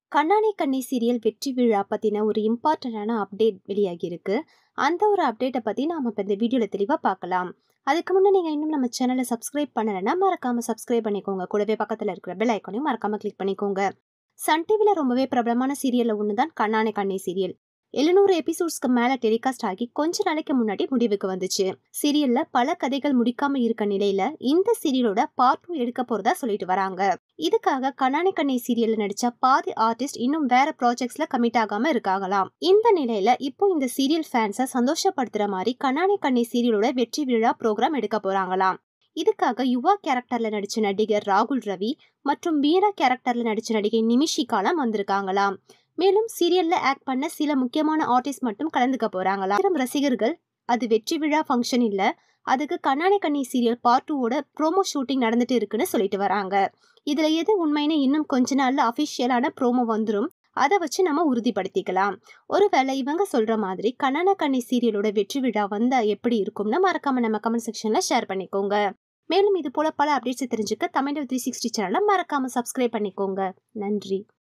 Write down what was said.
கண்ணாடி கண்ணி சீரியல் வெற்றி விழா பற்றின ஒரு இம்பார்ட்டண்ட்டான அப்டேட் வெளியாகியிருக்கு அந்த ஒரு அப்டேட்டை பற்றி நாம் இப்போ இந்த வீடியோவில் தெளிவாக பார்க்கலாம் அதுக்கு முன்னே நீங்கள் இன்னும் நம்ம சேனலை சப்ஸ்கிரைப் பண்ணலைன்னா மறக்காமல் சப்ஸ்கிரைப் பண்ணிக்கோங்க கூடவே பக்கத்தில் இருக்கிற பெல் ஐக்கானையும் மறக்காமல் கிளிக் பண்ணிக்கோங்க சன் டிவியில் ரொம்பவே பிரபலமான சீரியலில் ஒன்று தான் கண்ணானே கண்ணி சீரியல் எழுநூறு எபிசோட்ஸ்க்கு மேலே டெலிகாஸ்ட் ஆகி கொஞ்ச நாளைக்கு முன்னாடி முடிவுக்கு வந்துச்சு சீரியல்ல பல கதைகள் முடிக்காம இருக்க நிலையில இந்த சீரியலோட பார்ட் டூ எடுக்க போறதா சொல்லிட்டு வராங்க இதுக்காக கண்ணானி கண்ணி சீரியல்ல நடிச்ச பாதி ஆர்டிஸ்ட் இன்னும் வேற ப்ராஜெக்ட்ஸ்ல கமிட் ஆகாம இருக்காங்களாம் இந்த நிலையில இப்போ இந்த சீரியல் ஃபேன்ஸை சந்தோஷப்படுத்துற மாதிரி கண்ணானி கண்ணி சீரியலோட வெற்றி விழா ப்ரோக்ராம் எடுக்க போறாங்களாம் இதுக்காக யுவா கேரக்டர்ல நடிச்ச நடிகர் ராகுல் ரவி மற்றும் வீரா கேரக்டர்ல நடிச்ச நடிகை நிமிஷிகாலாம் வந்திருக்காங்களாம் மேலும் சீரியல்ல ஆக்ட் பண்ண சில முக்கியமான ஆர்டிஸ்ட் மட்டும் கலந்துக்க போறாங்களா ஆயிரம் ரசிகர்கள் அது வெற்றி விழா ஃபங்க்ஷன் இல்ல அதுக்கு கண்ணாடி கண்ணி சீரியல் பார்ட் டூவோட ப்ரோமோ ஷூட்டிங் நடந்துட்டு இருக்குன்னு சொல்லிட்டு வராங்க இதுல எது உண்மைன்னு இன்னும் கொஞ்ச நாள்ல அஃபிஷியலான ப்ரோமோ வந்துடும் அதை வச்சு நம்ம உறுதிப்படுத்திக்கலாம் ஒருவேளை இவங்க சொல்ற மாதிரி கண்ணான கண்ணி சீரியலோட வெற்றி விழா வந்தா எப்படி இருக்கும்னு மறக்காம நம்ம கமெண்ட் செக்ஷன்ல ஷேர் பண்ணிக்கோங்க மேலும் இது போல பல அப்டேட்ஸ் தெரிஞ்சுக்க தமிழ் த்ரீ சிக்ஸ்டி சேனலை மறக்காம சப்ஸ்கிரைப் பண்ணிக்கோங்க நன்றி